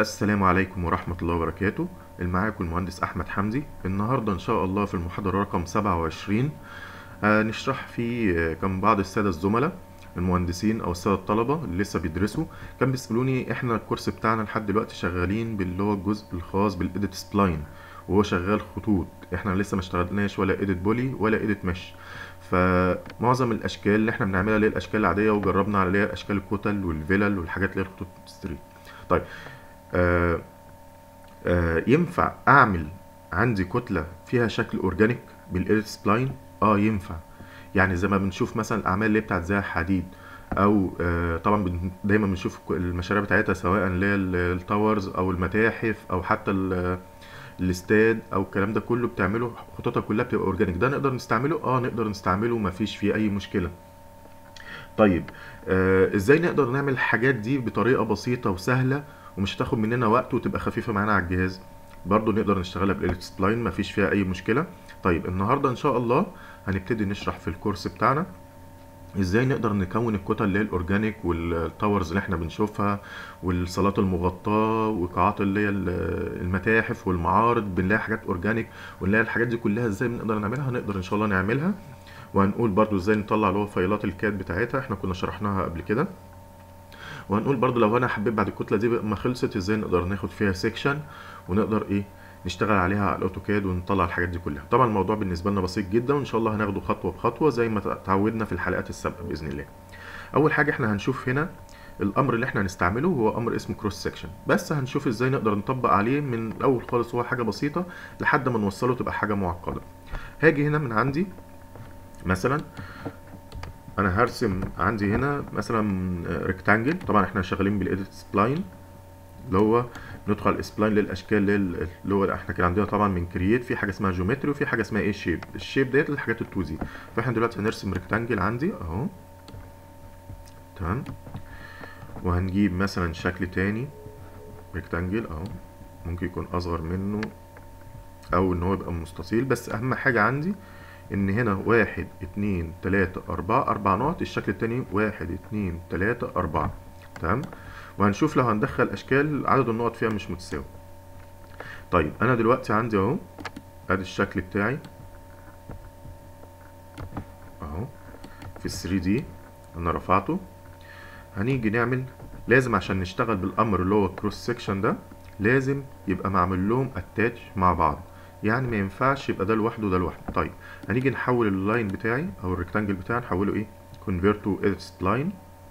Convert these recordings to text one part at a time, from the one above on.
السلام عليكم ورحمة الله وبركاته معاكم المهندس أحمد حمدي النهاردة إن شاء الله في المحاضرة رقم 27 هنشرح فيه آه، كان بعض السادة الزملاء المهندسين أو السادة الطلبة اللي لسه بيدرسوا كان بيسألوني إحنا الكورس بتاعنا لحد دلوقتي شغالين باللي هو الجزء الخاص بالإيديت سبلاين وهو شغال خطوط إحنا لسه ما اشتغلناش ولا إيديت بولي ولا إيديت مش فمعظم الأشكال اللي إحنا بنعملها اللي هي الأشكال العادية وجربنا على اللي هي أشكال الكتل والفلل والحاجات اللي هي الخطوط ستريت طيب آه آه ينفع اعمل عندي كتله فيها شكل اورجانيك بالايرت سبلاين اه ينفع يعني زي ما بنشوف مثلا الاعمال اللي هي بتاعت زي حديد او آه طبعا بن- دايما بنشوف ك- المشاريع بتاعتها سواء اللي هي ال- التاورز او المتاحف او حتى ال- الاستاد او الكلام ده كله بتعمله خطوطها كلها بتبقى اورجانيك ده نقدر نستعمله اه نقدر نستعمله مفيش فيه اي مشكله طيب آه ازاي نقدر نعمل الحاجات دي بطريقه بسيطه وسهله ومش هتاخد مننا وقت وتبقى خفيفه معانا على الجهاز برضو نقدر نشتغلها بالايلت سبلاين مفيش فيها اي مشكله طيب النهارده ان شاء الله هنبتدي نشرح في الكورس بتاعنا ازاي نقدر نكون الكتل اللي هي الاورجانيك والتاورز اللي احنا بنشوفها والصالات المغطاه وقاعات اللي هي ال- المتاحف والمعارض بنلاقي حاجات اورجانيك ونلاقي الحاجات دي كلها ازاي بنقدر نعملها هنقدر ان شاء الله نعملها وهنقول برضو ازاي نطلع اللي هو فايلات الكاد بتاعتها احنا كنا شرحناها قبل كده وهنقول برضو لو انا حبيت بعد الكتله دي بقى ما خلصت ازاي نقدر ناخد فيها سيكشن ونقدر ايه نشتغل عليها على الاوتوكاد ونطلع الحاجات دي كلها طبعا الموضوع بالنسبه لنا بسيط جدا وان شاء الله هناخده خطوه بخطوه زي ما تعودنا في الحلقات السابقه باذن الله اول حاجه احنا هنشوف هنا الامر اللي احنا هنستعمله هو امر اسمه كروس سيكشن بس هنشوف ازاي نقدر نطبق عليه من الاول خالص هو حاجه بسيطه لحد ما نوصله تبقى حاجه معقده هاجي هنا من عندي مثلا انا هرسم عندي هنا مثلا ريكتانجل طبعا احنا شغالين بالايديت سبلاين اللي هو ندخل اسبلاين للاشكال اللي هي- اللي هو احنا كان عندنا طبعا من كرييت في حاجه اسمها جيومتري وفي حاجه اسمها ايه شيب الشيب ديت الحاجات ال2 دي فاحنا دلوقتي هنرسم ريكتانجل عندي اهو تمام وهنجيب مثلا شكل تاني ريكتانجل اهو ممكن يكون اصغر منه او ان هو يبقى مستطيل بس اهم حاجه عندي ان هنا واحد اتنين تلاتة اربعة اربع نقط الشكل التاني واحد اتنين تلاتة اربعة تمام وهنشوف لو هندخل اشكال عدد النقط فيها مش متساوي طيب انا دلوقتي عندي اهو ادي الشكل بتاعي اهو في ال 3 دي انا رفعته هنيجي نعمل لازم عشان نشتغل بالامر اللي هو الكروس سيكشن ده لازم يبقى معمول لهم اتاتش مع بعض يعني ما ينفعش يبقى ده لوحده وده لوحده طيب هنيجي نحول اللاين بتاعي او الريكتانجل بتاعي نحوله ايه convert to edit line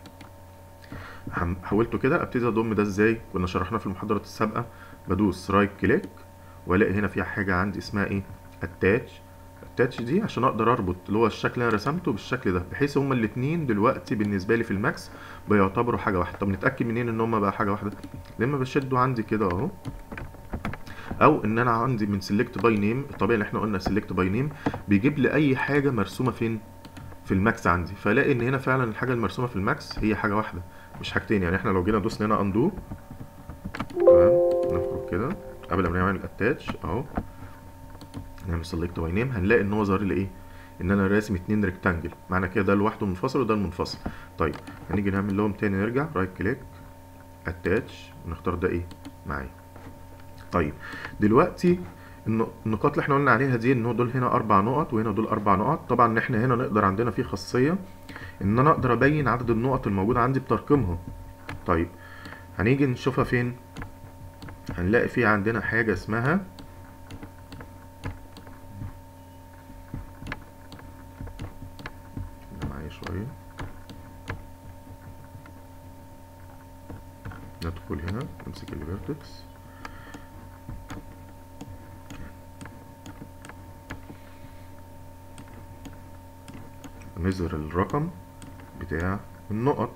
حولته كده ابتدي اضم ده ازاي كنا شرحناه في المحاضره السابقه بدوس رايت كليك والاقي هنا في حاجه عندي اسمها ايه اتاتش اتاتش دي عشان اقدر اربط اللي هو الشكل اللي انا رسمته بالشكل ده بحيث هما الاتنين دلوقتي بالنسبه لي في الماكس بيعتبروا حاجه واحده طب نتاكد منين ان هما بقى حاجه واحده لما بشده عندي كده اهو او ان انا عندي من سيلكت باي نيم الطبيعي اللي احنا قلنا سيلكت باي نيم بيجيب لي اي حاجه مرسومه فين في الماكس عندي فالاقي ان هنا فعلا الحاجه المرسومه في الماكس هي حاجه واحده مش حاجتين يعني احنا لو جينا دوسنا هنا اندو تمام نخرج كده قبل ما نعمل اتاتش اهو نعمل سيلكت باي نيم هنلاقي ان هو ظاهر لي ايه ان انا راسم اتنين ريكتانجل معنى كده ده لوحده منفصل وده المنفصل طيب هنيجي نعمل لهم تاني نرجع رايت كليك اتاتش ونختار ده ايه معايا طيب دلوقتي الن- النقاط اللي احنا قلنا عليها دي ان هو دول هنا اربع نقط وهنا دول اربع نقط طبعا احنا هنا نقدر عندنا في خاصيه ان انا اقدر ابين عدد النقط الموجوده عندي بترقيمها طيب هنيجي نشوفها فين هنلاقي في عندنا حاجه اسمها كده معايا شويه ندخل هنا نمسك الفيرتكس نظهر الرقم بتاع النقط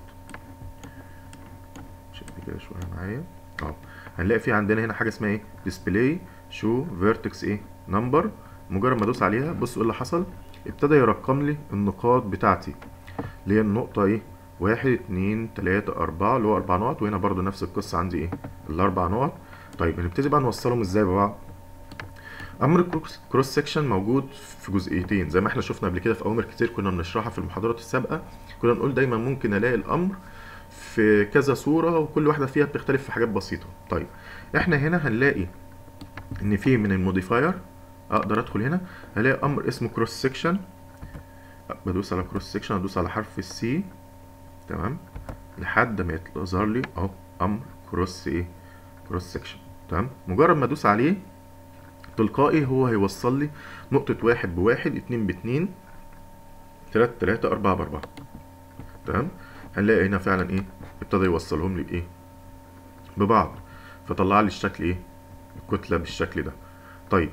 شد كده شويه معايا اه هنلاقي في عندنا هنا حاجه اسمها ايه ديسبلاي شو فيرتكس ايه نمبر مجرد ما ادوس عليها بص ايه اللي حصل ابتدى يرقم لي النقاط بتاعتي اللي هي النقطه ايه واحد اتنين تلاتة أربعة اللي هو أربع نقط وهنا برضو نفس القصة عندي إيه الأربع نقط طيب هنبتدي بقى نوصلهم إزاي ببعض امر كروس سيكشن موجود في جزئيتين زي ما احنا شفنا قبل كده في اوامر كتير كنا بنشرحها في المحاضرات السابقه كنا نقول دايما ممكن الاقي الامر في كذا صورة وكل واحدة فيها بتختلف في حاجات بسيطة طيب احنا هنا هنلاقي ان في من الموديفاير اقدر ادخل هنا هلاقي امر اسمه كروس سيكشن بدوس على كروس سيكشن ادوس على حرف السي تمام لحد ما يظهر لي اهو امر كروس ايه كروس سيكشن تمام مجرد ما ادوس عليه تلقائي هو هيوصل لي نقطة واحد بواحد اتنين باتنين تلاتة تلاتة أربعة بأربعة تمام هنلاقي هنا فعلا ايه ابتدى يوصلهم لي بايه ببعض فطلع لي الشكل ايه الكتلة بالشكل ده طيب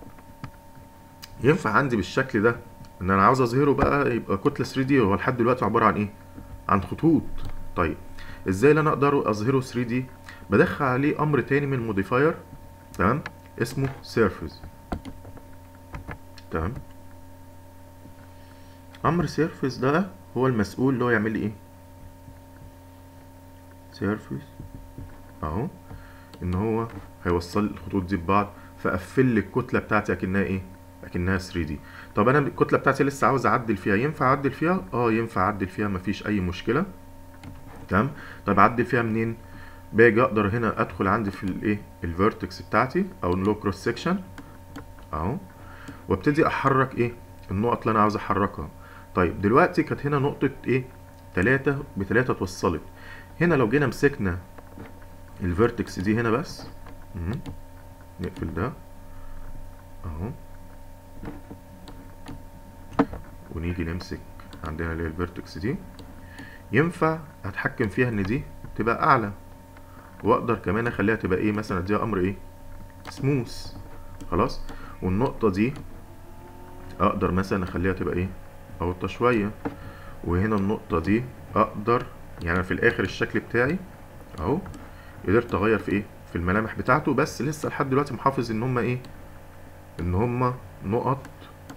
ينفع عندي بالشكل ده ان انا عاوز اظهره بقى يبقى كتلة 3 دي هو لحد دلوقتي عبارة عن ايه عن خطوط طيب ازاي اللي انا اقدر اظهره 3 دي بدخل عليه امر تاني من الموديفاير تمام اسمه سيرفيس تمام امر سيرفيس ده هو المسؤول اللي هو يعمل لي ايه سيرفيس اهو ان هو هيوصل الخطوط دي ببعض فقفل لي الكتله بتاعتي اكنها ايه اكنها 3 دي طب انا الكتله بتاعتي لسه عاوز اعدل فيها ينفع اعدل فيها اه ينفع اعدل فيها مفيش اي مشكله تمام طب اعدل فيها منين باجي اقدر هنا ادخل عندي في الايه الفيرتكس بتاعتي او اللو كروس سيكشن اهو وابتدي احرك ايه النقط اللي انا عاوز احركها طيب دلوقتي كانت هنا نقطه ايه 3 بتلاتة اتوصلت هنا لو جينا مسكنا الفيرتكس دي هنا بس مم. نقفل ده اهو ونيجي نمسك عندنا اللي هي الفيرتكس دي ينفع اتحكم فيها ان دي تبقى اعلى واقدر كمان اخليها تبقى ايه مثلا اديها امر ايه سموث خلاص والنقطة دي اقدر مثلا اخليها تبقى ايه اوطى شوية وهنا النقطة دي اقدر يعني في الاخر الشكل بتاعي اهو قدرت اغير في ايه في الملامح بتاعته بس لسه لحد دلوقتي محافظ ان هما ايه ان هما نقط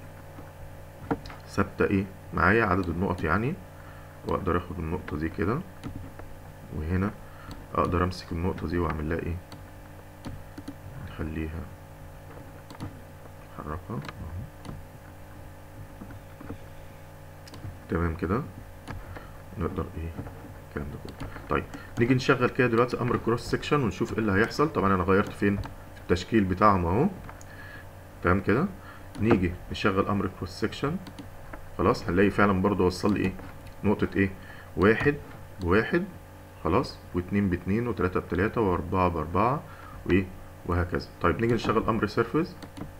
ثابته ايه معايا عدد النقط يعني واقدر اخد النقطه دي كده وهنا اقدر امسك النقطه دي واعمل لها ايه نخليها احركها اهو تمام كده نقدر ايه الكلام ده كله طيب نيجي نشغل كده دلوقتي امر كروس سيكشن ونشوف ايه اللي هيحصل طبعا انا غيرت فين في التشكيل بتاعهم اهو تمام كده نيجي نشغل امر كروس سيكشن خلاص هنلاقي فعلا برضو وصل لي ايه نقطة ايه واحد بواحد خلاص واتنين باتنين وتلاتة بتلاتة واربعة باربعة وايه وهكذا طيب نيجي نشغل امر سيرفيس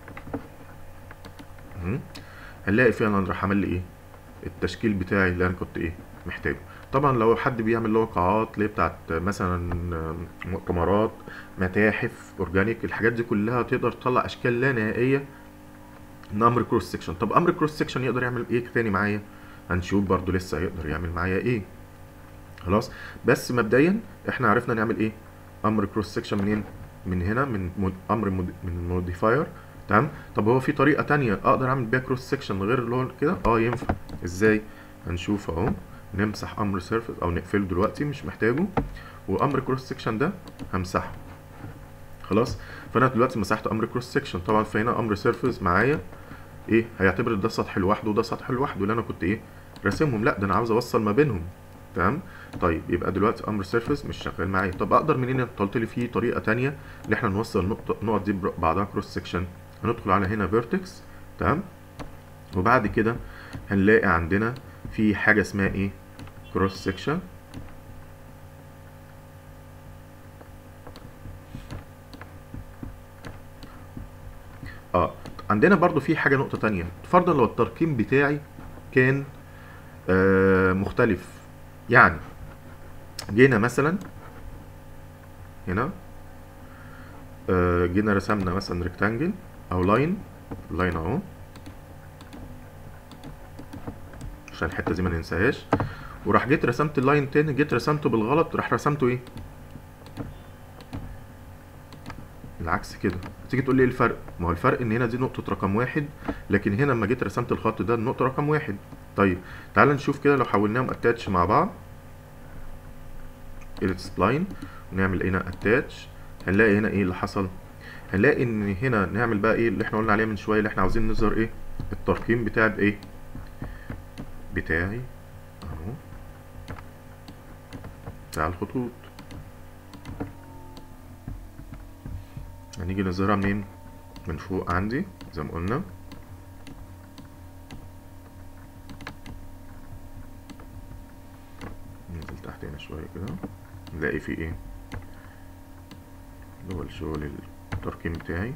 هنلاقي فعلا راح عمل لي ايه التشكيل بتاعي اللي انا كنت ايه محتاجه طبعا لو حد بيعمل له قاعات اللي بتاعت مثلا مؤتمرات متاحف اورجانيك الحاجات دي كلها تقدر تطلع اشكال لا نهائيه من امر كروس سيكشن طب امر كروس سيكشن يقدر يعمل ايه تاني معايا هنشوف برضو لسه هيقدر يعمل معايا ايه خلاص بس مبدئيا احنا عرفنا نعمل ايه امر كروس سيكشن منين من هنا من مود امر مود من الموديفاير تمام طب هو في طريقه تانية اقدر اعمل بيها كروس سيكشن غير اللي هو كده اه ينفع ازاي هنشوف اهو نمسح امر سيرفيس او نقفله دلوقتي مش محتاجه وامر كروس سيكشن ده همسحه خلاص فانا دلوقتي مسحت امر كروس سيكشن طبعا فهنا امر سيرفيس معايا ايه هيعتبر ده سطح لوحده وده سطح لوحده اللي انا كنت ايه راسمهم لا ده انا عاوز اوصل ما بينهم تمام طيب يبقى دلوقتي امر سيرفيس مش شغال معايا طب اقدر منين انت قلت لي في طريقه تانية ان احنا نوصل النقطه النقط دي بعضها كروس سيكشن هندخل على هنا فيرتكس تمام وبعد كده هنلاقي عندنا في حاجه اسمها ايه كروس سيكشن اه عندنا برضو في حاجه نقطه تانية فرضا لو الترقيم بتاعي كان آه مختلف يعني جينا مثلا هنا آه جينا رسمنا مثلا ريكتانجل او لاين لاين اهو عشان الحته دي ما ننساهاش وراح جيت رسمت اللاين تاني جيت رسمته بالغلط راح رسمته ايه العكس كده تيجي تقول لي ايه الفرق ما هو الفرق ان هنا دي نقطه رقم واحد لكن هنا لما جيت رسمت الخط ده النقطه رقم واحد طيب تعال نشوف كده لو حولناهم اتاتش مع بعض سبلاين ونعمل هنا اتاتش هنلاقي هنا ايه اللي حصل هنلاقي ان هنا نعمل بقى ايه اللي احنا قلنا عليه من شويه اللي احنا عاوزين نظهر ايه الترقيم بتاعي بايه بتاعي اهو بتاع الخطوط هنيجي نظهرها منين من فوق عندي زي ما قلنا ننزل تحت هنا شوية كده نلاقي فيه ايه اللي هو الشغل الترقيم بتاعي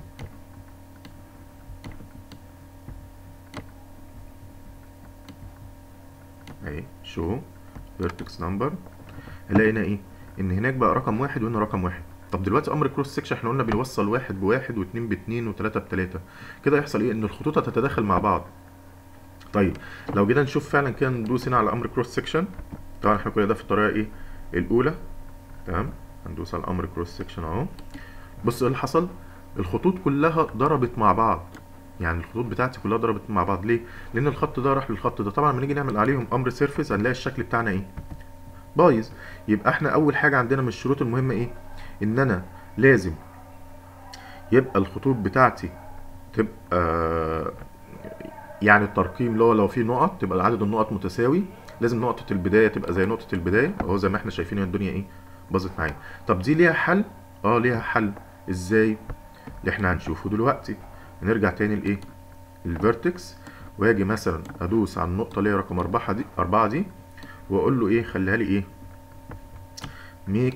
اهي شو فيرتكس نمبر هلاقي هنا ايه ان هناك بقى رقم واحد وهنا رقم واحد طب دلوقتي امر كروس سكشن احنا قلنا بنوصل واحد بواحد واثنين باثنين وثلاثة بثلاثة كده يحصل ايه ان الخطوط هتتداخل مع بعض طيب لو جينا نشوف فعلا كده ندوس هنا على امر كروس سكشن طبعا احنا كل ده في الطريقة ايه الاولى تمام هندوس على امر كروس سكشن اهو بص ايه اللي حصل الخطوط كلها ضربت مع بعض يعني الخطوط بتاعتي كلها ضربت مع بعض ليه لان الخط ده راح للخط ده طبعا لما نيجي نعمل عليهم امر سيرفيس هنلاقي الشكل بتاعنا ايه بايظ يبقى احنا اول حاجه عندنا من الشروط المهمه ايه ان انا لازم يبقى الخطوط بتاعتي تبقى يعني الترقيم اللي هو لو في نقط تبقى عدد النقط متساوي لازم نقطة البداية تبقى زي نقطة البداية اهو زي ما احنا شايفين الدنيا ايه باظت معايا طب دي ليها حل اه ليها حل ازاي اللي احنا هنشوفه دلوقتي هنرجع تاني لايه الفيرتكس واجي مثلا ادوس على النقطة اللي هي رقم أربعة دي أربعة دي واقول له ايه خليها لي ايه ميك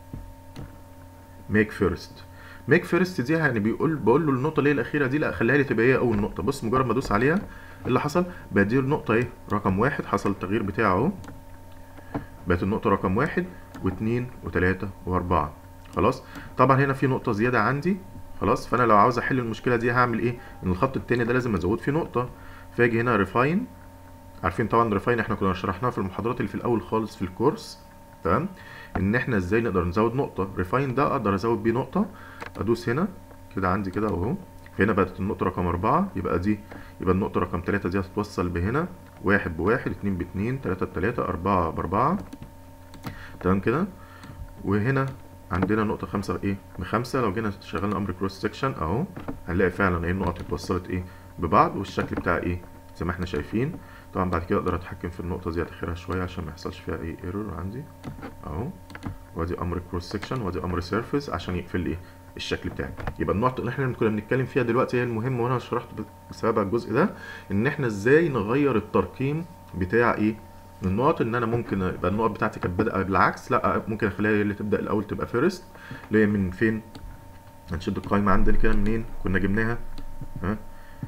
ميك فيرست ميك فيرست دي يعني بيقول بقول له النقطه اللي هي الاخيره دي لا خليها لي تبقى هي اول نقطه بص مجرد ما ادوس عليها اللي حصل بقت دي النقطه ايه رقم واحد حصل التغيير بتاعه اهو بقت النقطه رقم واحد واثنين وثلاثه واربعه خلاص طبعا هنا في نقطه زياده عندي خلاص فانا لو عاوز احل المشكله دي هعمل ايه ان الخط التاني ده لازم ازود فيه نقطه فاجي هنا ريفاين عارفين طبعا ريفاين احنا كنا شرحناها في المحاضرات اللي في الاول خالص في الكورس تمام ان احنا ازاي نقدر نزود نقطه ريفاين ده اقدر ازود بيه نقطه ادوس هنا كده عندي كده اهو هنا بقت النقطة رقم أربعة يبقى دي يبقى النقطة رقم تلاتة دي هتتوصل بهنا واحد بواحد اتنين باتنين تلاتة بتلاتة أربعة بأربعة تمام كده وهنا عندنا نقطة خمسة بإيه؟ بخمسة لو جينا شغلنا أمر كروس سكشن أهو هنلاقي فعلا إيه النقط اتوصلت إيه ببعض والشكل بتاع إيه زي ما إحنا شايفين طبعا بعد كده أقدر أتحكم في النقطة دي أتأخرها شوية عشان ما يحصلش فيها أي ايرور عندي أهو وادي أمر كروس سكشن وادي أمر سيرفيس عشان يقفل لي إيه الشكل بتاعي يبقى النقطة اللي احنا كنا بنتكلم فيها دلوقتي هي المهمة وانا شرحت بسبب الجزء ده ان احنا ازاي نغير الترقيم بتاع ايه النقط ان انا ممكن يبقى النقط بتاعتي كانت بادئه بالعكس لا ممكن اخليها هي اللي تبدا الاول تبقى فيرست اللي هي من فين هنشد القايمه عندنا كده منين كنا جبناها ها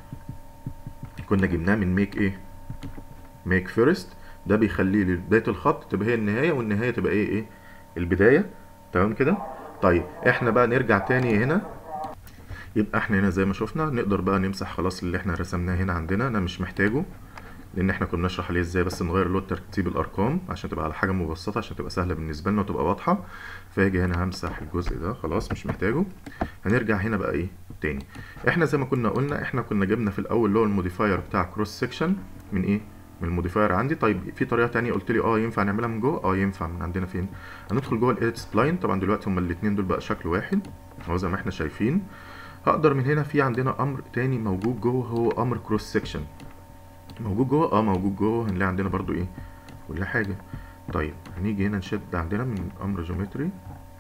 كنا جبناها من ميك ايه ميك فيرست ده بيخلي لي بدايه الخط تبقى هي النهايه والنهايه تبقى ايه ايه البدايه تمام كده طيب احنا بقى نرجع تاني هنا يبقى احنا هنا زي ما شفنا نقدر بقى نمسح خلاص اللي احنا رسمناه هنا عندنا انا مش محتاجه لان احنا كنا نشرح عليه ازاي بس نغير له ترتيب الارقام عشان تبقى على حاجه مبسطه عشان تبقى سهله بالنسبه لنا وتبقى واضحه فاجي هنا همسح الجزء ده خلاص مش محتاجه هنرجع هنا بقى ايه تاني احنا زي ما كنا قلنا احنا كنا جبنا في الاول اللي هو الموديفاير بتاع كروس سكشن من ايه من الموديفاير عندي طيب في طريقه تانية قلت لي اه ينفع نعملها من جوه اه ينفع من عندنا فين هندخل جوه الايديت سبلاين طبعا دلوقتي هما الاثنين دول بقى شكل واحد اهو زي ما احنا شايفين هقدر من هنا في عندنا امر تاني موجود جوه هو امر كروس سكشن موجود جوه اه موجود جوه هنلاقي عندنا برضو ايه كل حاجه طيب هنيجي هنا نشد عندنا من امر جيومتري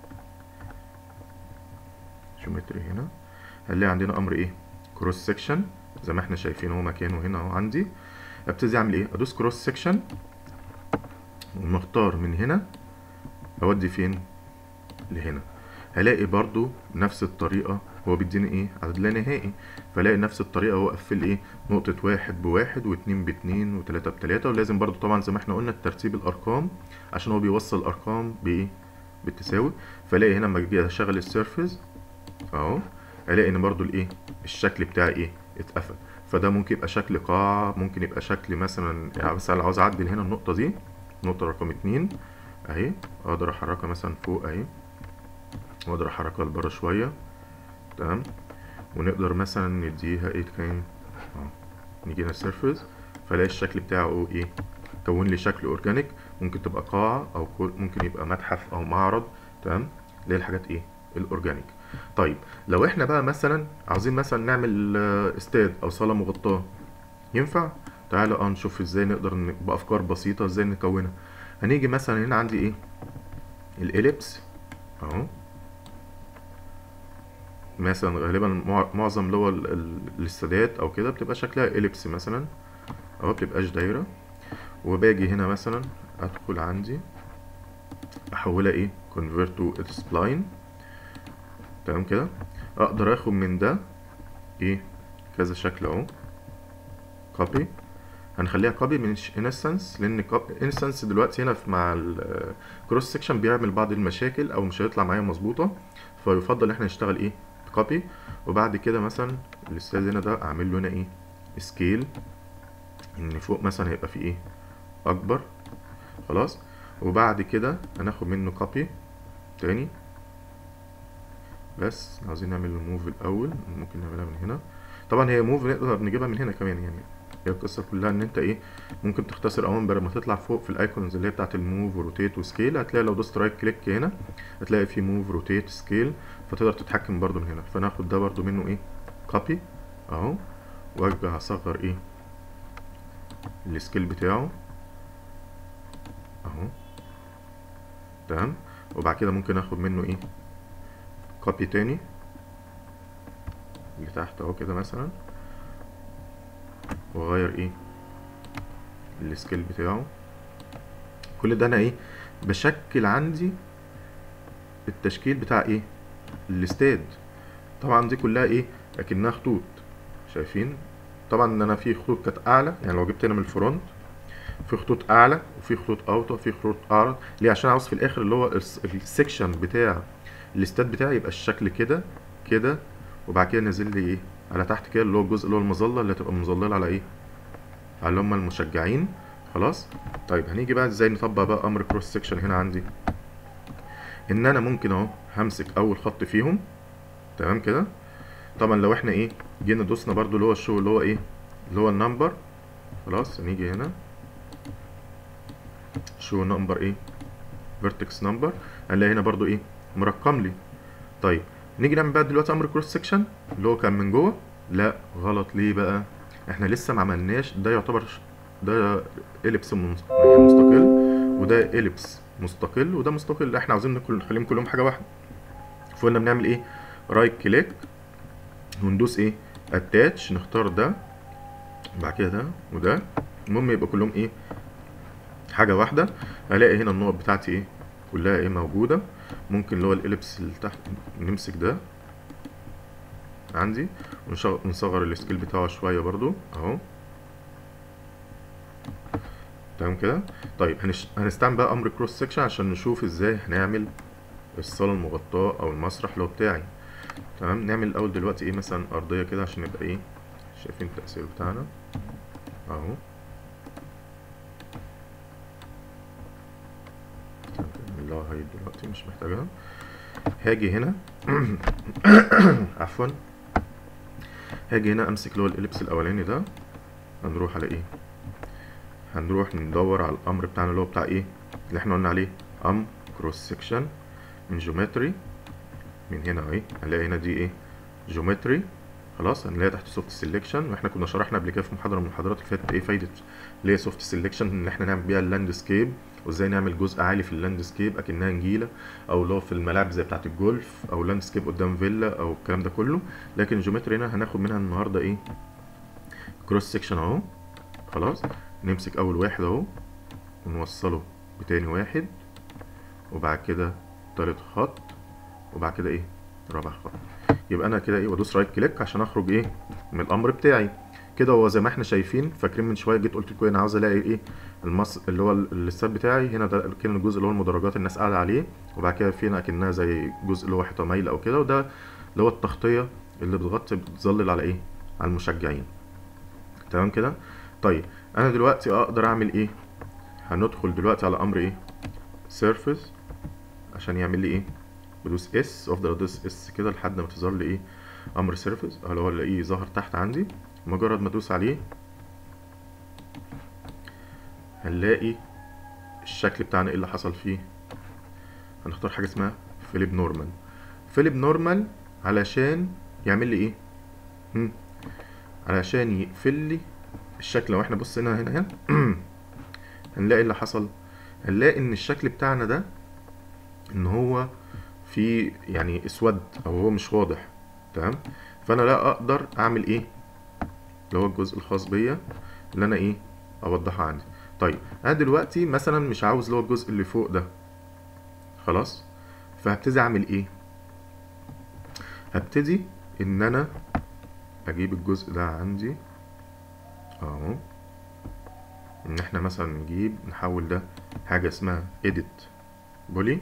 جيومتري هنا هنلاقي عندنا امر ايه كروس سكشن زي ما احنا شايفين هو مكانه هنا اهو عندي ابتدي اعمل ايه ادوس كروس سكشن ومختار من هنا اودي فين لهنا هلاقي برضو نفس الطريقة هو بيديني ايه عدد لا نهائي فلاقي نفس الطريقة هو قفل ايه نقطة واحد بواحد واتنين باتنين وتلاتة بتلاتة ولازم برضو طبعا زي ما احنا قلنا ترتيب الارقام عشان هو بيوصل الارقام بايه بالتساوي فلاقي هنا لما اجي اشغل السيرفيس اهو الاقي ان برضو الايه الشكل بتاعي ايه اتقفل فده ممكن يبقى شكل قاع ممكن يبقى شكل مثلا يعني مثلا عاوز اعدل هنا النقطة دي نقطة رقم اتنين اهي اقدر احركها مثلا فوق اهي واقدر احركها لبره شوية تمام ونقدر مثلا نديها ايه كان اه نيجي هنا السيرفيس فلاقي الشكل بتاعه ايه كون لي شكل اورجانيك ممكن تبقى قاعة او ممكن يبقى متحف او معرض تمام اللي هي الحاجات ايه الاورجانيك طيب لو احنا بقى مثلا عاوزين مثلا نعمل استاد او صاله مغطاه ينفع تعالى اه نشوف ازاي نقدر بافكار بسيطه ازاي نكونها هنيجي مثلا هنا عندي ايه الاليبس اهو مثلا غالبا مع- معظم اللي هو ال- ال- الاستادات او كده بتبقى شكلها اليبس مثلا اهو بتبقاش دايره وباجي هنا مثلا ادخل عندي احولها ايه convert to spline تمام كده اقدر اخد من ده ايه كذا شكل اهو copy هنخليها copy من انستنس لان انستنس دلوقتي هنا في مع الكروس سكشن بيعمل بعض المشاكل او مش هيطلع معايا مظبوطه فيفضل احنا نشتغل ايه كوبي وبعد كده مثلا الاستاذ هنا ده اعمل له هنا ايه سكيل ان فوق مثلا هيبقى فيه ايه اكبر خلاص وبعد كده هناخد منه كوبي تاني بس عاوزين نعمل موف الاول ممكن نعملها من هنا طبعا هي موف نقدر نجيبها من هنا كمان يعني هي القصه كلها ان انت ايه ممكن تختصر اوامر ما تطلع فوق في الايكونز اللي هي بتاعت الموف وروتيت وسكيل هتلاقي لو دوست رايت كليك هنا هتلاقي في موف روتيت سكيل فتقدر تتحكم برضو من هنا فناخد ده برضو منه ايه كوبي اهو وارجع اصغر ايه السكيل بتاعه اهو تمام وبعد كده ممكن اخد منه ايه كوبي تاني اللي تحت اهو كده مثلا واغير ايه السكيل بتاعه كل ده انا ايه بشكل عندي التشكيل بتاع ايه الاستاد طبعا دي كلها ايه اكنها خطوط شايفين طبعا انا في خطوط كانت اعلى يعني لو جبت هنا من الفرونت في خطوط اعلى وفي خطوط اوطى وفي خطوط اعرض ليه عشان عاوز في الاخر اللي هو الس- السكشن بتاع الاستاد بتاعي يبقى الشكل كده كده وبعد كده نازل لي ايه على تحت كده اللي هو الجزء اللي هو المظله اللي هتبقى مظلله على ايه على اللي هم المشجعين خلاص طيب هنيجي بقى ازاي نطبق بقى امر كروس سكشن هنا عندي ان انا ممكن اهو همسك اول خط فيهم تمام كده طبعا لو احنا ايه جينا دوسنا برضو اللي هو الشو اللي هو ايه اللي هو النمبر خلاص هنيجي هنا شو نمبر ايه فيرتكس نمبر هنلاقي هنا برضو ايه مرقم لي طيب نيجي نعمل بقى دلوقتي امر كروس سكشن اللي هو كان من جوه لا غلط ليه بقى احنا لسه ما عملناش ده يعتبر ش- ده اليبس مستقل وده اليبس مستقل وده مستقل احنا عاوزين نكل- نخليهم كلهم حاجه واحده فقلنا بنعمل ايه رايت كليك وندوس ايه اتاتش نختار ده بعد كده ده وده المهم يبقى كلهم ايه حاجه واحده الاقي هنا النقط بتاعتي ايه كلها ايه موجوده ممكن اللي هو الاليبس اللي تحت نمسك ده عندي ونشغ- ونصغر السكيل بتاعه شويه برضو اهو تمام كده طيب هنش... هنستعمل بقى امر كروس سكشن عشان نشوف ازاي هنعمل الصاله المغطاه او المسرح اللي هو بتاعي تمام نعمل الاول دلوقتي ايه مثلا ارضيه كده عشان نبقى ايه شايفين التاثير بتاعنا اهو اللي هو هاي دلوقتي مش محتاجها هاجي هنا عفوا هاجي هنا امسك اللي هو الاليبس الاولاني ده هنروح على ايه هنروح ندور على الامر بتاعنا اللي هو بتاع ايه اللي احنا قلنا عليه ام كروس سكشن من جيومتري من هنا اهي هنلاقي هنا دي ايه جيومتري خلاص هنلاقي تحت سوفت سيلكشن واحنا كنا شرحنا قبل كده في محاضره من المحاضرات اللي فاتت ايه فايده اللي هي سوفت سيلكشن ان احنا نعمل بيها اللاندسكيب وازاي نعمل جزء عالي في اللاندسكيب اكنها نجيله او اللي هو في الملاعب زي بتاعه الجولف او لاندسكيب قدام فيلا او الكلام ده كله لكن الجيومتري هنا هناخد منها النهارده ايه كروس سيكشن اهو خلاص نمسك اول واحد اهو ونوصله بتاني واحد وبعد كده تالت خط وبعد كده ايه رابع خط يبقى انا كده ايه بدوس رايت كليك عشان اخرج ايه من الامر بتاعي كده هو زي ما احنا شايفين فاكرين من شويه جيت قلت لكم انا عاوز الاقي ايه المص اللي هو الاستاد بتاعي هنا ده كان الجزء اللي هو المدرجات الناس قاعده عليه وبعد كده في هنا اكنها زي جزء اللي هو حيطه مايله او كده وده اللي هو التغطيه اللي بتغطي بتظلل على ايه على المشجعين تمام كده طيب انا دلوقتي اقدر اعمل ايه هندخل دلوقتي على امر ايه سيرفيس عشان يعمل لي ايه بدوس اس افضل ادوس اس كده لحد ما تظهر لي ايه امر سيرفيس اللي هو الاقيه ظهر تحت عندي مجرد ما ادوس عليه هنلاقي الشكل بتاعنا ايه اللي حصل فيه هنختار حاجه اسمها فيليب نورمال فيليب نورمال علشان يعمل لي ايه هم. علشان يقفل لي الشكل لو احنا بصينا هنا هنا هنلاقي اللي حصل هنلاقي ان الشكل بتاعنا ده ان هو في يعني اسود او هو مش واضح تمام فانا لا اقدر اعمل ايه اللي هو الجزء الخاص بيا اللي انا ايه اوضحه عندي طيب انا دلوقتي مثلا مش عاوز اللي هو الجزء اللي فوق ده خلاص فهبتدي اعمل ايه هبتدي ان انا اجيب الجزء ده عندي اهو ان احنا مثلا نجيب نحول ده حاجة اسمها edit بولي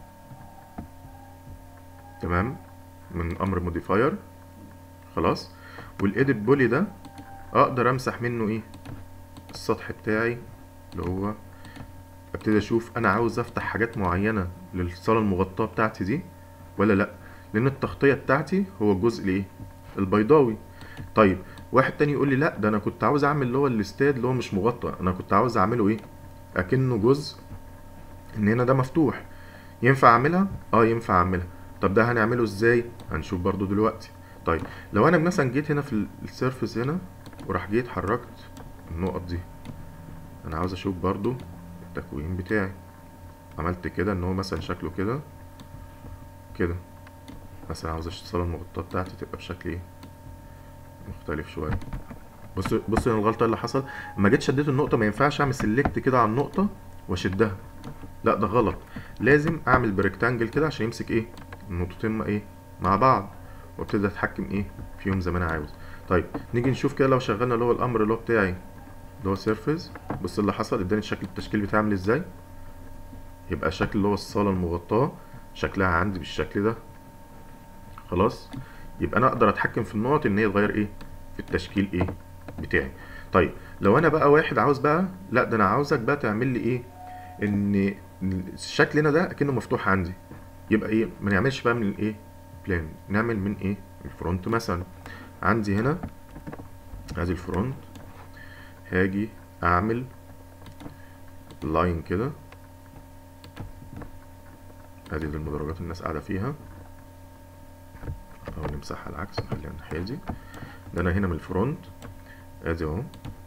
تمام من امر موديفاير خلاص والايديت بولي ده اقدر امسح منه ايه السطح بتاعي اللي هو ابتدي اشوف انا عاوز افتح حاجات معينة للصالة المغطاة بتاعتي دي ولا لا لان التغطية بتاعتي هو الجزء الايه البيضاوي طيب واحد تاني يقول لي لا ده انا كنت عاوز اعمل اللي هو الاستاد اللي هو مش مغطى انا كنت عاوز اعمله ايه اكنه جزء ان هنا ده مفتوح ينفع اعملها اه ينفع اعملها طب ده هنعمله ازاي هنشوف برضو دلوقتي طيب لو انا مثلا جيت هنا في السيرفس هنا وراح جيت حركت النقط دي انا عاوز اشوف برضو التكوين بتاعي عملت كده ان هو مثلا شكله كده كده مثلا عاوز الصالة المغطاة بتاعتي تبقى بشكل ايه مختلف شوية بص بص هنا الغلطة اللي حصل لما جيت شديت النقطة ما ينفعش اعمل سيلكت كده على النقطة واشدها لا ده غلط لازم اعمل بريكتانجل كده عشان يمسك ايه النقطتين ايه مع بعض وابتدي اتحكم ايه فيهم زي ما انا عاوز طيب نيجي نشوف كده لو شغلنا اللي هو الامر اللي هو بتاعي اللي هو سيرفيس بص اللي حصل اداني شكل التشكيل بتاعي عامل ازاي يبقى الشكل اللي هو الصالة المغطاة شكلها عندي بالشكل ده خلاص يبقى انا اقدر اتحكم في النقط ان هي تغير ايه في التشكيل ايه بتاعي طيب لو انا بقى واحد عاوز بقى لا ده انا عاوزك بقى تعمل لي ايه ان الشكل هنا ده اكنه مفتوح عندي يبقى ايه ما نعملش بقى من الايه بلان نعمل من ايه الفرونت مثلا عندي هنا ادي الفرونت هاجي اعمل لاين كده ادي المدرجات الناس قاعده فيها او نمسحها العكس نخليها الناحيه دي ده انا هنا من الفرونت ادي اهو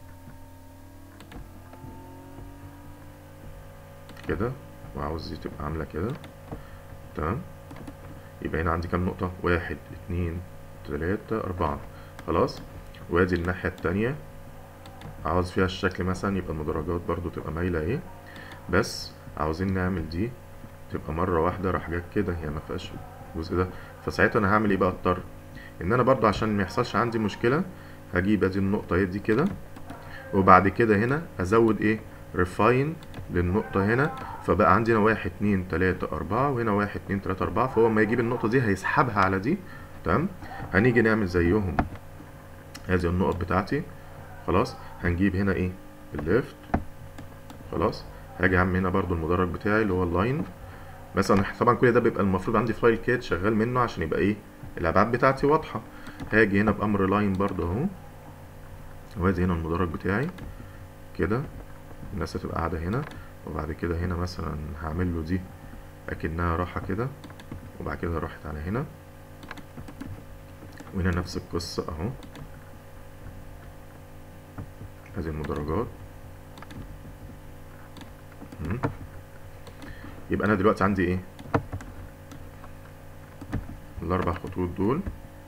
كده وعاوز دي تبقى عامله كده تمام يبقى هنا عندي كام نقطة واحد اتنين تلاتة أربعة خلاص وادي الناحية التانية عاوز فيها الشكل مثلا يبقى المدرجات برضو تبقى مايلة ايه بس عاوزين نعمل دي تبقى مرة واحدة راح جت كده هي ما فيهاش الجزء ده فساعتها انا هعمل ايه بقى اضطر ان انا برضو عشان ما يحصلش عندي مشكلة هجيب ادي النقطة اهي دي كده وبعد كده هنا ازود ايه ريفاين للنقطة هنا فبقى عندي هنا واحد اتنين تلاتة أربعة وهنا واحد اتنين تلاتة أربعة فهو لما يجيب النقطة دي هيسحبها على دي تمام هنيجي نعمل زيهم هذه النقط بتاعتي خلاص هنجيب هنا ايه الليفت خلاص هاجي اعمل هنا برضو المدرج بتاعي اللي هو اللاين مثلا طبعا كل ده بيبقى المفروض عندي فايل كات شغال منه عشان يبقى ايه الابعاد بتاعتي واضحه هاجي هنا بامر لاين برضو اهو وادي هنا المدرج بتاعي كده الناس هتبقى قاعده هنا وبعد كده هنا مثلا هعمل له دي اكنها راحه كده وبعد كده راحت على هنا وهنا نفس القصه اهو هذه المدرجات مم. يبقى انا دلوقتي عندي ايه الاربع خطوط دول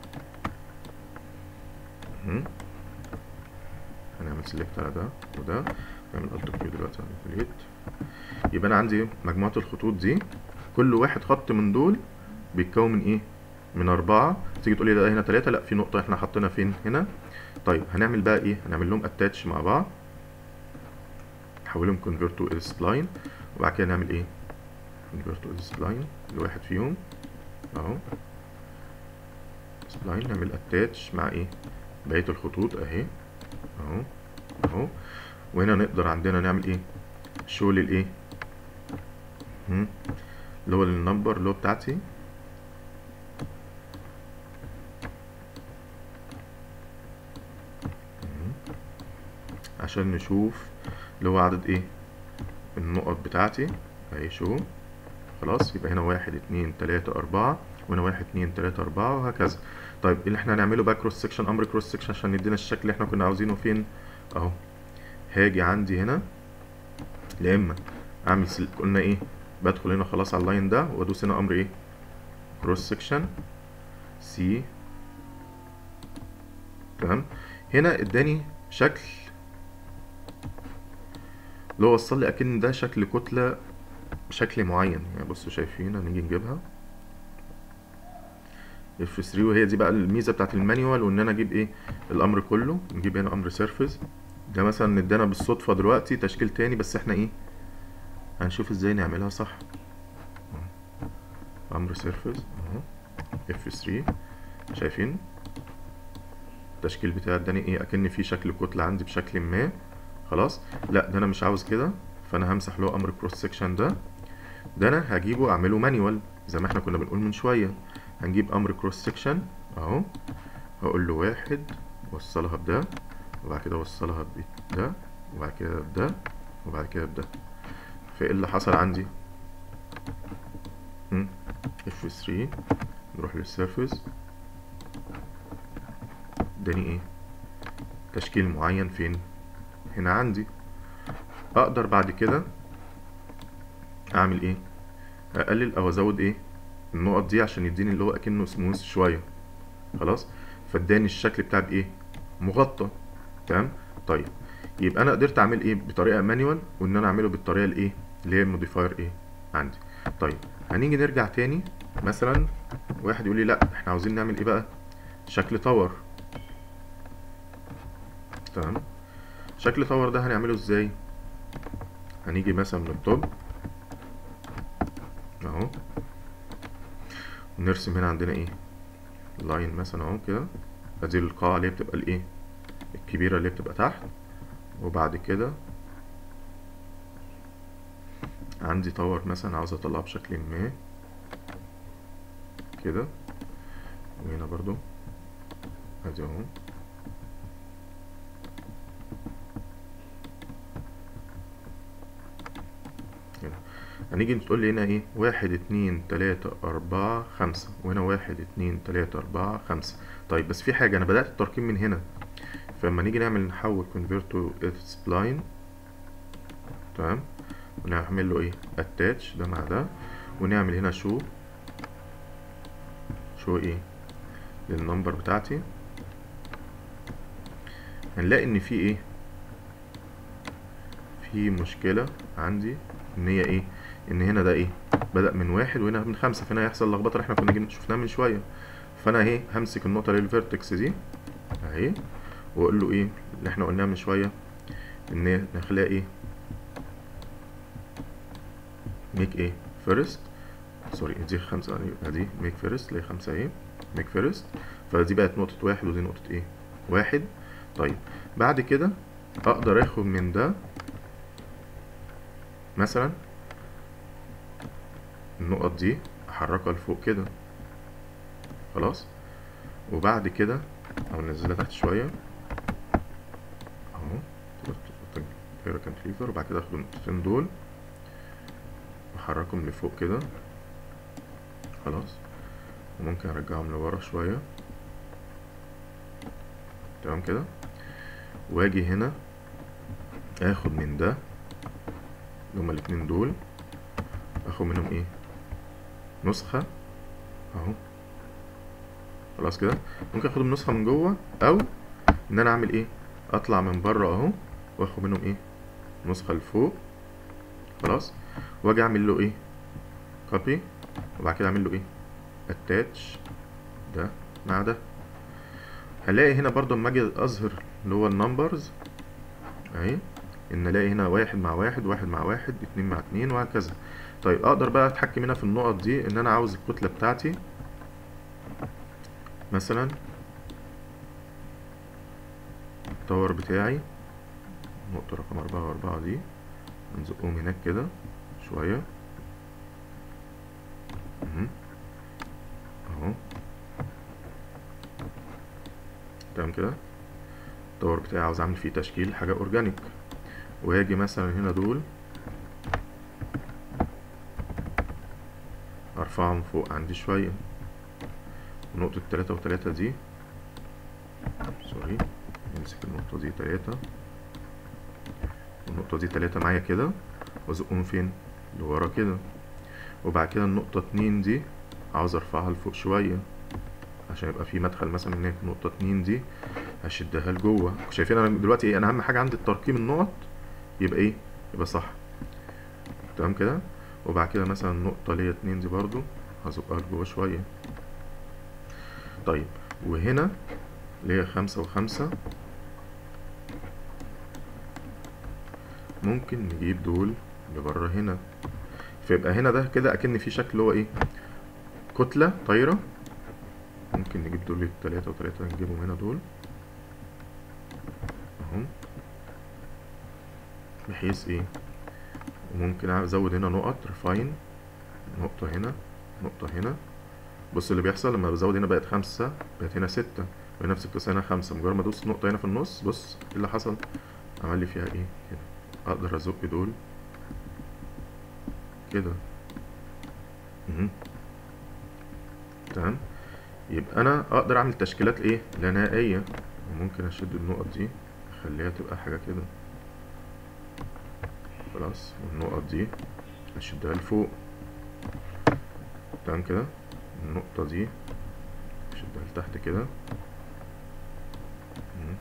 مم. هنعمل سيلكت على ده وده نعمل الت كيو دلوقتي على كريت يبقى انا عندي مجموعه الخطوط دي كل واحد خط من دول بيتكون من ايه من أربعة تيجي تقولي ده هنا تلاتة لأ في نقطة احنا حطينا فين هنا طيب هنعمل بقى ايه هنعمل لهم اتاتش مع بعض نحولهم convert to spline وبعد كده نعمل ايه convert to spline لواحد فيهم اهو spline نعمل اتاتش مع ايه بقية الخطوط اهي اهو اهو وهنا نقدر عندنا نعمل ايه شو للايه هم؟ اللي هو النمبر اللي هو بتاعتي عشان نشوف اللي هو عدد ايه النقط بتاعتي اهي شو خلاص يبقى هنا واحد اتنين تلاتة اربعة وهنا واحد اتنين تلاتة اربعة وهكذا طيب اللي احنا هنعمله بقى كروس سكشن امر كروس سكشن عشان يدينا الشكل اللي احنا كنا عاوزينه فين اهو هاجي عندي هنا يا اما اعمل سل... قلنا ايه بدخل هنا خلاص على اللاين ده وادوس هنا امر ايه كروس سكشن سي تمام هنا اداني شكل اللي هو وصل لي اكن ده شكل كتله بشكل معين يعني بصوا شايفين هنيجي نجيبها اف 3 وهي دي بقى الميزه بتاعت المانيوال وان انا اجيب ايه الامر كله نجيب هنا امر سيرفيس ده مثلا ادانا بالصدفه دلوقتي تشكيل تاني بس احنا ايه هنشوف ازاي نعملها صح امر سيرفيس اهو اف 3 شايفين التشكيل بتاعي اداني ايه اكن في شكل كتله عندي بشكل ما خلاص لا ده انا مش عاوز كده فانا همسح له امر كروس سكشن ده ده انا هجيبه اعمله مانيوال زي ما احنا كنا بنقول من شويه هنجيب امر كروس سكشن اهو هقول له واحد وصلها بده وبعد كده وصلها بده وبعد كده بده وبعد كده بده فايه اللي حصل عندي اف 3 نروح للسيرفيس اداني ايه تشكيل معين فين هنا عندي اقدر بعد كده اعمل ايه اقلل او ازود ايه النقط دي عشان يديني اللي هو اكنه سموث شويه خلاص فاداني الشكل بتاع بايه مغطى تمام طيب يبقى انا قدرت اعمل ايه بطريقه مانيوال وان انا اعمله بالطريقه الايه اللي هي الموديفاير ايه عندي طيب هنيجي نرجع تاني مثلا واحد يقول لي لا احنا عاوزين نعمل ايه بقى شكل تاور تمام شكل تاور ده هنعمله ازاي هنيجي مثلا من التوب اهو ونرسم هنا عندنا ايه لاين مثلا اهو كده ادي القاعة اللي هي بتبقى الايه الكبيرة اللي بتبقى تحت وبعد كده عندي تاور مثلا عاوز اطلعه بشكل ما كده وهنا برضو ادي اهو كده هنيجي تقول لي هنا ايه واحد اتنين تلاتة اربعة خمسة وهنا واحد اتنين تلاتة اربعة خمسة طيب بس في حاجة انا بدأت الترقيم من هنا فلما نيجي نعمل نحول convert to spline تمام ونعمل له ايه attach ده مع ده ونعمل هنا شو شو ايه للنمبر بتاعتي هنلاقي ان في ايه في مشكلة عندي ان هي ايه ان هنا ده ايه بدأ من واحد وهنا من خمسة فهنا هيحصل لخبطة اللي احنا كنا جينا شفناها من شوية فانا اهي همسك النقطة اللي هي الفيرتكس دي اهي واقول له ايه اللي احنا قلناه من شوية ان نخليها ايه ميك ايه فيرست سوري دي خمسة دي ميك فيرست اللي هي خمسة ايه ميك فيرست فدي بقت نقطة واحد ودي نقطة ايه واحد طيب بعد كده اقدر اخد من ده مثلا النقط دي احركها لفوق كده خلاص وبعد كده او انزلها تحت شويه اهو كده كانتليفر وبعد كده اخد النقطتين دول واحركهم لفوق كده خلاص وممكن ارجعهم لورا شويه تمام كده واجي هنا اخد من ده اللي هما الاتنين دول اخد منهم ايه نسخة اهو خلاص كده ممكن اخدهم نسخة من جوه او ان انا اعمل ايه اطلع من بره اهو واخد منهم ايه نسخة لفوق خلاص واجي اعمل له ايه كوبي وبعد كده اعمل له ايه اتاتش ده مع ده هلاقي هنا برضو اما اجي اظهر اللي هو النمبرز اهي ان الاقي هنا واحد مع واحد واحد مع واحد اتنين مع اتنين وهكذا طيب اقدر بقى اتحكم هنا في النقط دي ان انا عاوز الكتلة بتاعتي مثلا التاور بتاعي نقطة رقم أربعة وأربعة دي هنزقهم هناك كده شوية اهو تمام كده التاور بتاعي عاوز اعمل فيه تشكيل حاجة اورجانيك وهاجي مثلا هنا دول ارفعهم فوق عندي شوية نقطة تلاتة وتلاتة دي سوري نمسك النقطة دي تلاتة والنقطة دي تلاتة معايا كده وازقهم فين لورا كده وبعد كده النقطة اتنين دي عاوز ارفعها لفوق شوية عشان يبقى في مدخل مثلا من هنا النقطة اتنين دي هشدها لجوه شايفين انا دلوقتي ايه انا اهم حاجة عندي الترقيم النقط يبقى ايه يبقى صح تمام كده وبعد كده مثلا النقطة اللي هي اتنين دي برضو هزقها لجوه شوية طيب وهنا اللي هي خمسة وخمسة ممكن نجيب دول لبره هنا فيبقى هنا ده كده اكن في شكل هو ايه كتلة طايرة ممكن نجيب دول التلاتة وتلاتة نجيبهم هنا دول اهو بحيث ايه وممكن ازود هنا نقط ريفاين نقطة هنا نقطة هنا بص اللي بيحصل لما بزود هنا بقت خمسة بقت هنا ستة ونفس القصة هنا خمسة مجرد ما ادوس نقطة هنا في النص بص ايه اللي حصل عمل لي فيها ايه كده اقدر ازق دول كده مهم. تمام يبقى انا اقدر اعمل تشكيلات ايه لنائيه وممكن اشد النقط دي اخليها تبقى حاجه كده خلاص والنقط دي اشدها لفوق تمام كده النقطه دي اشدها لتحت كده مم.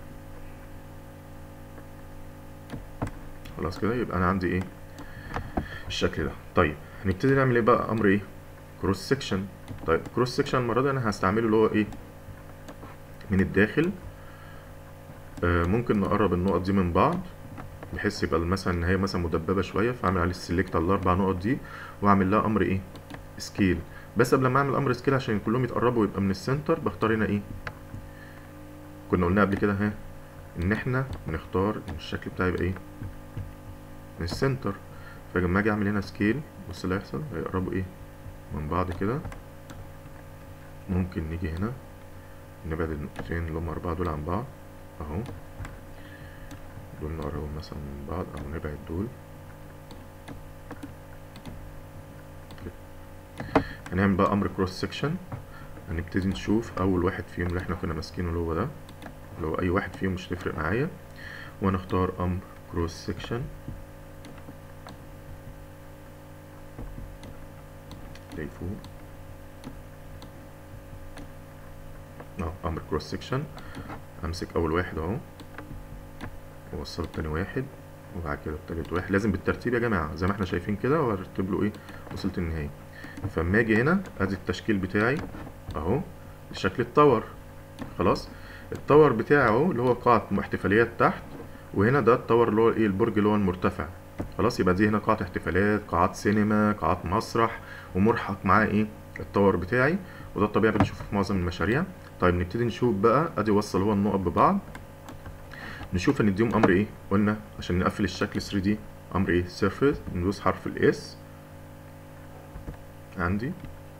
خلاص كده يبقى انا عندي ايه الشكل ده طيب هنبتدي نعمل ايه بقى امر ايه كروس سكشن طيب كروس سكشن المره دي انا هستعمله اللي هو ايه من الداخل آه ممكن نقرب النقط دي من بعض بحيث يبقى مثلا ان هي مثلا مدببه شويه فاعمل عليه السلكت على الاربع نقط دي واعمل لها امر ايه سكيل بس قبل ما اعمل امر سكيل عشان كلهم يتقربوا ويبقى من السنتر بختار هنا ايه كنا قلنا قبل كده ها ان احنا بنختار ان الشكل بتاعي يبقى ايه من السنتر فلما اجي اعمل هنا سكيل بص اللي هيحصل هيقربوا ايه من بعض كده ممكن نيجي هنا نبعد النقطتين اللي هم أربعة دول عن بعض أهو دول نقربهم مثلا من بعض أو نبعد دول هنعمل بقى أمر كروس سكشن هنبتدي نشوف أول واحد فيهم اللي احنا كنا ماسكينه اللي هو ده لو أي واحد فيهم مش هتفرق معايا ونختار أمر كروس سكشن تلاقي فوق اه امر كروس سكشن امسك اول واحد اهو واوصله تاني واحد وبعد كده التالت واحد لازم بالترتيب يا جماعه زي ما احنا شايفين كده وارتب له ايه وصلت النهايه فاما اجي هنا ادي التشكيل بتاعي اهو شكل التاور خلاص التاور بتاعي اهو اللي هو قاعه احتفاليات تحت وهنا ده التاور اللي هو ايه البرج اللي هو المرتفع خلاص يبقى دي هنا قاعة احتفالات قاعات سينما قاعات مسرح ومرحق معاه ايه التاور بتاعي وده الطبيعي بنشوفه في معظم المشاريع طيب نبتدي نشوف بقى ادي وصل هو النقط ببعض نشوف نديهم امر ايه قلنا عشان نقفل الشكل 3 دي امر ايه سيرفيس ندوس حرف الاس عندي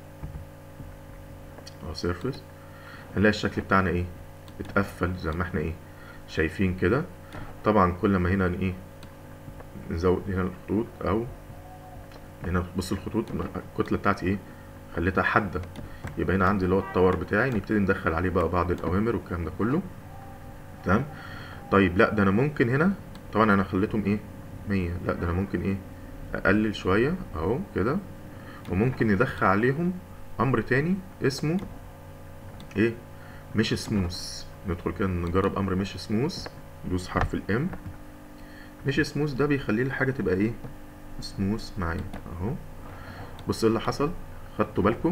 اه سيرفيس هنلاقي الشكل بتاعنا ايه اتقفل زي ما احنا ايه شايفين كده طبعا كل ما هنا ايه نزود هنا الخطوط او هنا بص الخطوط الكتله بتاعتي ايه خليتها حاده يبقى هنا عندي اللي هو التاور بتاعي نبتدي ندخل عليه بقى بعض الاوامر والكلام ده كله تمام طيب لا ده انا ممكن هنا طبعا انا خليتهم ايه 100 لا ده انا ممكن ايه اقلل شويه اهو كده وممكن ندخل عليهم امر تاني اسمه ايه مش سموث ندخل كده نجرب امر مش سموث ندوس حرف الام مش سموث ده بيخلي الحاجه تبقى ايه سموث معايا اهو بص اللي حصل خدتوا بالكم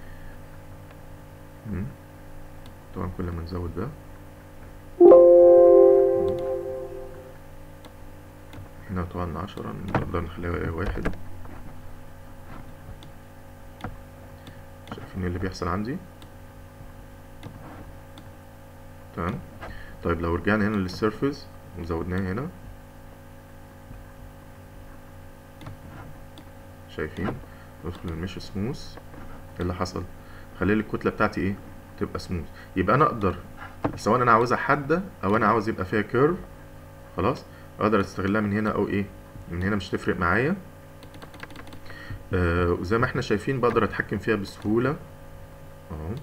طبعا كل ما نزود ده هنا طبعا عشرة نقدر نخليها واحد شايفين اللي بيحصل عندي تمام طيب لو رجعنا هنا للسيرفيس وزودناها هنا شايفين ندخل المش سموث ايه اللي حصل خلي لي الكتله بتاعتي ايه تبقى سموث يبقى انا اقدر سواء انا عاوزها حاده او انا عاوز يبقى فيها كيرف خلاص اقدر استغلها من هنا او ايه من هنا مش تفرق معايا آه وزي ما احنا شايفين بقدر اتحكم فيها بسهوله اهو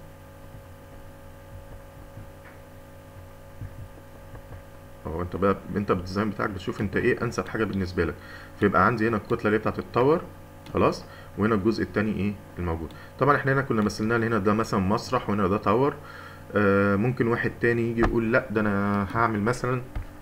اهو انت بقى انت بالديزاين بتاعك بتشوف انت ايه انسب حاجه بالنسبه لك فيبقى عندي هنا الكتله اللي بتاعت التاور خلاص وهنا الجزء التاني ايه الموجود طبعا احنا هنا كنا مثلنا هنا ده مثلا مسرح وهنا ده تاور آه ممكن واحد تاني يجي يقول لا ده انا هعمل مثلا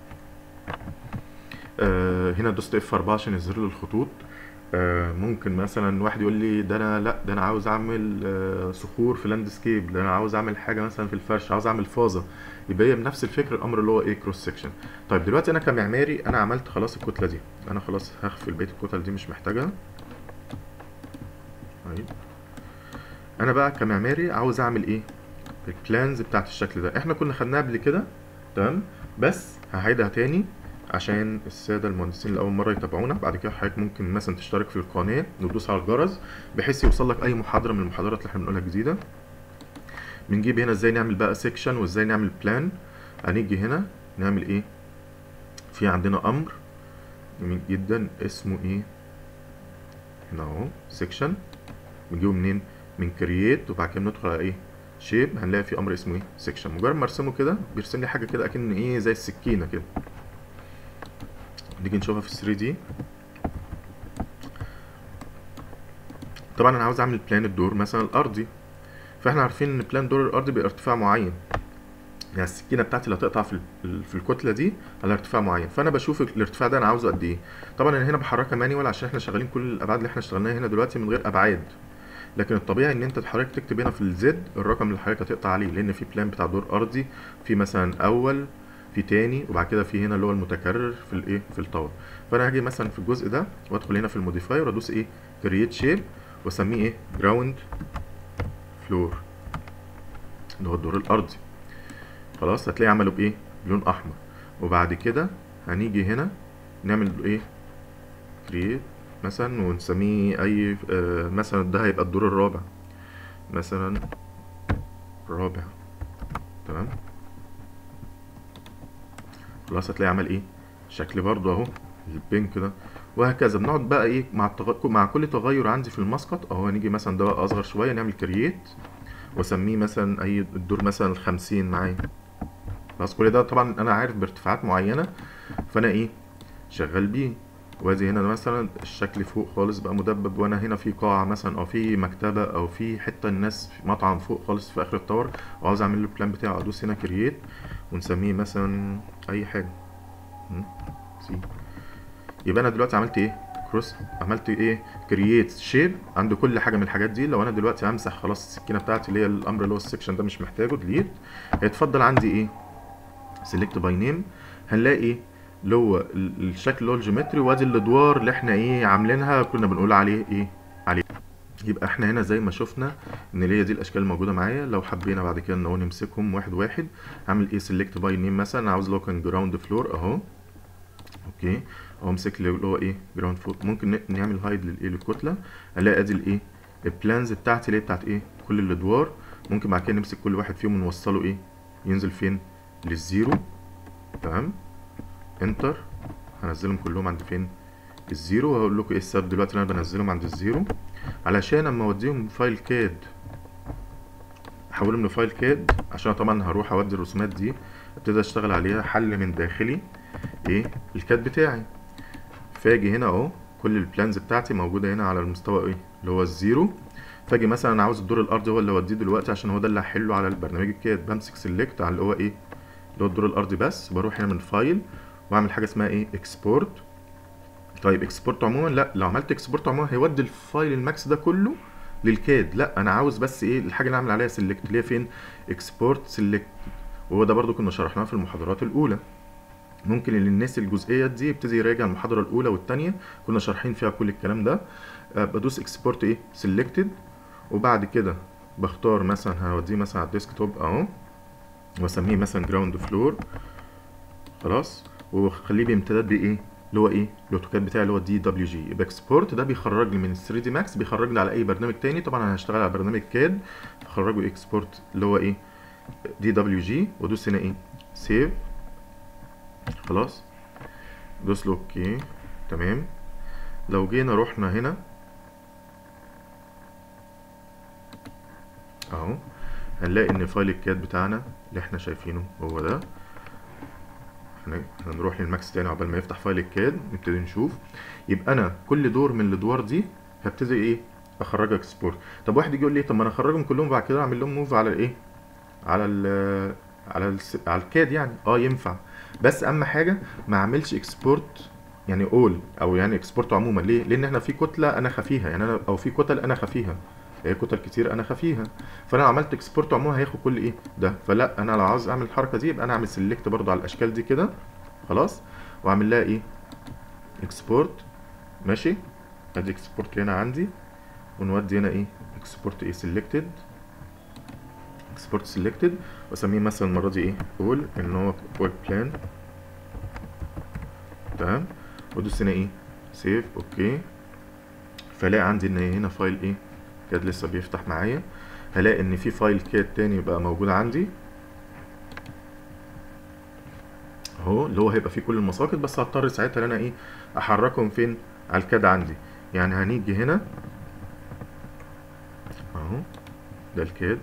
آه هنا دوست اف 4 عشان يظهر لي الخطوط آه ممكن مثلا واحد يقول لي ده انا لا ده انا عاوز اعمل آه صخور في لاندسكيب ده انا عاوز اعمل حاجه مثلا في الفرش عاوز اعمل فازه يبقى هي بنفس الفكر الامر اللي هو ايه كروس سكشن طيب دلوقتي انا كمعماري انا عملت خلاص الكتله دي انا خلاص هخفي بقيه الكتل دي مش محتاجها طيب انا بقى كمعماري عاوز اعمل ايه البلانز بتاعت الشكل ده احنا كنا خدناها قبل كده تمام بس هعيدها تاني عشان السادة المهندسين لأول مرة يتابعونا بعد كده حضرتك ممكن مثلا تشترك في القناة وتدوس على الجرس بحيث يوصل لك أي محاضرة من المحاضرات اللي احنا بنقولها جديدة بنجيب هنا ازاي نعمل بقى سيكشن وازاي نعمل بلان هنيجي هنا نعمل ايه في عندنا أمر جميل جدا اسمه ايه هنا اهو سيكشن بنجيبه منين من كرييت وبعد كده ندخل على ايه شيب هنلاقي في امر اسمه ايه سيكشن مجرد ما ارسمه كده بيرسم لي حاجه كده اكن ايه زي السكينه كده نيجي نشوفها في 3 دي طبعا انا عاوز اعمل بلان الدور مثلا الارضي فاحنا عارفين ان بلان دور الارضي بارتفاع معين يعني السكينه بتاعتي اللي هتقطع في ال- في الكتله دي على ارتفاع معين فانا بشوف الارتفاع ده انا عاوزه قد ايه طبعا انا هنا بحركها مانيوال عشان احنا شغالين كل الابعاد اللي احنا اشتغلناها هنا دلوقتي من غير ابعاد لكن الطبيعي ان انت حضرتك تكتب هنا في الزد الرقم اللي حضرتك هتقطع عليه لان في بلان بتاع دور ارضي في مثلا اول في تاني وبعد كده في هنا اللي هو المتكرر في الايه في التاور فانا هاجي مثلا في الجزء ده وادخل هنا في الموديفاير وادوس ايه كرييت شيب واسميه ايه جراوند فلور اللي هو الدور الارضي خلاص هتلاقي عمله بايه لون احمر وبعد كده هنيجي هنا نعمل ايه كرييت مثلا ونسميه اي آه مثلا ده هيبقى الدور الرابع مثلا رابع تمام خلاص هتلاقي عمل ايه شكل برضو اهو البينك ده وهكذا بنقعد بقى ايه مع التغ... مع كل تغير عندي في المسقط اهو هنيجي مثلا ده بقى اصغر شويه نعمل كرييت واسميه مثلا اي الدور مثلا الخمسين معايا خلاص كل ده طبعا انا عارف بارتفاعات معينه فانا ايه شغال بيه وادي هنا مثلا الشكل فوق خالص بقى مدبب وانا هنا في قاعه مثلا او في مكتبه او في حته الناس في مطعم فوق خالص في اخر التور وعاوز اعمل له البلان بتاعه ادوس هنا كرييت ونسميه مثلا اي حاجه م? سي يبقى انا دلوقتي عملت ايه كروس عملت ايه كرييت شيب عند كل حاجه من الحاجات دي لو انا دلوقتي همسح خلاص السكينه بتاعتي اللي هي الامر اللي هو السكشن ده مش محتاجه ديليت هيتفضل عندي ايه سيلكت باي نيم هنلاقي ايه اللي هو ال- الشكل اللي هو الجيومتري وادي الادوار اللي احنا ايه عاملينها كنا بنقول عليه ايه عليه يبقى احنا هنا زي ما شفنا ان هي دي الاشكال الموجوده معايا لو حبينا بعد كده ان هو نمسكهم واحد واحد هعمل ايه سيلكت باي نيم مثلا عاوز لو كان جراوند فلور اهو اوكي اهو امسك لي اللي هو ايه جراوند فلور ممكن ن- نعمل هايد للايه للكتله الاقي ادي الايه البلانز بتاعتي اللي هي بتاعت ايه كل الادوار ممكن بعد كده نمسك كل واحد فيهم ونوصله ايه ينزل فين للزيرو تمام انتر هنزلهم كلهم عند فين الزيرو وهقول لكم ايه السبب دلوقتي اللي انا بنزلهم عند الزيرو علشان اما اوديهم فايل كاد احولهم لفايل كاد عشان طبعا هروح اودي الرسومات دي ابتدي اشتغل عليها حل من داخلي ايه الكاد بتاعي فاجي هنا اهو كل البلانز بتاعتي موجوده هنا على المستوى ايه اللي هو الزيرو فاجي مثلا انا عاوز الدور الارضي هو اللي اوديه دلوقتي عشان هو ده اللي هحله على البرنامج الكاد بمسك سيلكت على اللي هو ايه اللي هو الدور الارضي بس بروح هنا من فايل واعمل حاجه اسمها ايه اكسبورت طيب اكسبورت عموما لا لو عملت اكسبورت عموما هيودي الفايل الماكس ده كله للكاد لا انا عاوز بس ايه الحاجه اللي اعمل عليها سيلكت اللي هي فين اكسبورت سيلكت وهو ده برضو كنا شرحناه في المحاضرات الاولى ممكن للناس الجزئيه دي يبتدي يراجع المحاضره الاولى والثانيه كنا شارحين فيها كل الكلام ده آه، بدوس اكسبورت ايه سيلكتد وبعد كده بختار مثلا هوديه مثلا على الديسكتوب اهو واسميه مثلا جراوند فلور خلاص واخليه بامتداد بايه اللي هو ايه الاوتوكاد بتاعي اللي هو دي دبليو جي يبقى اكسبورت ده بيخرج لي من 3 دي ماكس بيخرج لي على اي برنامج تاني طبعا انا هشتغل على برنامج كاد هخرجه اكسبورت اللي هو ايه دي دبليو جي وادوس هنا ايه سيف خلاص دوس له اوكي تمام لو جينا رحنا هنا اهو هنلاقي ان فايل الكاد بتاعنا اللي احنا شايفينه هو ده احنا هنروح للماكس تاني عقبال ما يفتح فايل الكاد نبتدي نشوف يبقى انا كل دور من الادوار دي هبتدي ايه اخرج اكسبورت طب واحد يجي يقول لي طب ما انا اخرجهم كلهم بعد كده اعمل لهم موف على الايه على ال على ال على الكاد يعني اه ينفع بس اهم حاجه ما اعملش اكسبورت يعني اول او يعني اكسبورت عموما ليه لان احنا في كتله انا خفيها يعني انا او في كتل انا خفيها هي كتل كتير انا خفيها فانا لو عملت اكسبورت عموما هياخد كل ايه ده فلا انا لو عاوز اعمل الحركه دي يبقى انا اعمل سيلكت برضو على الاشكال دي كده خلاص واعمل لها ايه اكسبورت ماشي ادي اكسبورت هنا عندي ونودي هنا ايه اكسبورت ايه سيلكتد اكسبورت سيلكتد واسميه مثلا المره دي ايه اول ان هو ورك بلان تمام وادوس هنا ايه سيف اوكي فلاقي عندي ان هنا فايل ايه كاد لسه بيفتح معايا هلاقي ان في فايل كاد تاني بقى موجود عندي اهو اللي هو هيبقى فيه كل المساقط بس هضطر ساعتها ان انا ايه احركهم فين على الكاد عندي يعني هنيجي هنا اهو ده الكاد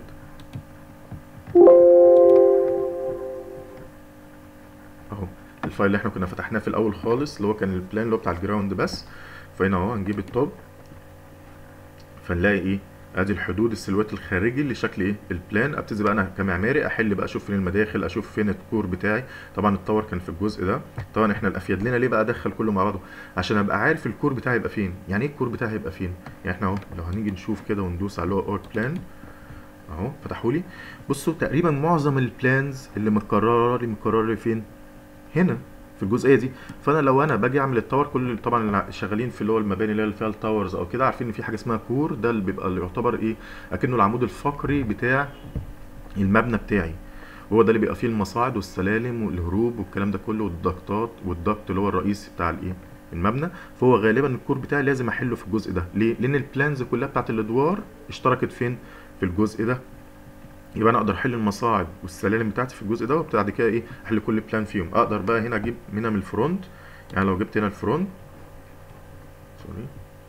اهو الفايل اللي احنا كنا فتحناه في الاول خالص اللي هو كان البلان اللي هو بتاع الجراوند بس فهنا اهو هنجيب التوب فنلاقي ايه ادي الحدود السلوات الخارجي لشكل ايه البلان ابتدي بقى انا كمعماري احل بقى اشوف فين المداخل اشوف فين الكور بتاعي طبعا التاور كان في الجزء ده طبعا احنا الافيد لنا ليه بقى ادخل كله مع بعضه عشان ابقى عارف الكور بتاعي يبقى فين يعني ايه الكور بتاعي هيبقى فين يعني احنا اهو لو هنيجي نشوف كده وندوس على اللي هو اورك بلان اهو فتحوا لي بصوا تقريبا معظم البلانز اللي متكرره لي متكرره لي فين هنا في الجزئيه دي فانا لو انا باجي اعمل التاور كل طبعا اللي شغالين في اللي هو المباني اللي فيها التاورز او كده عارفين ان في حاجه اسمها كور ده اللي بيبقى اللي يعتبر ايه اكنه العمود الفقري بتاع المبنى بتاعي هو ده اللي بيبقى فيه المصاعد والسلالم والهروب والكلام ده كله والضغطات والضغط اللي هو الرئيسي بتاع الايه المبنى فهو غالبا الكور بتاعي لازم احله في الجزء ده ليه لان البلانز كلها بتاعت الادوار اشتركت فين في الجزء ده يبقى انا اقدر احل المصاعد والسلالم بتاعتي في الجزء ده وبعد كده ايه احل كل بلان فيهم اقدر بقى هنا اجيب هنا من الفرونت يعني لو جبت هنا الفرونت سوري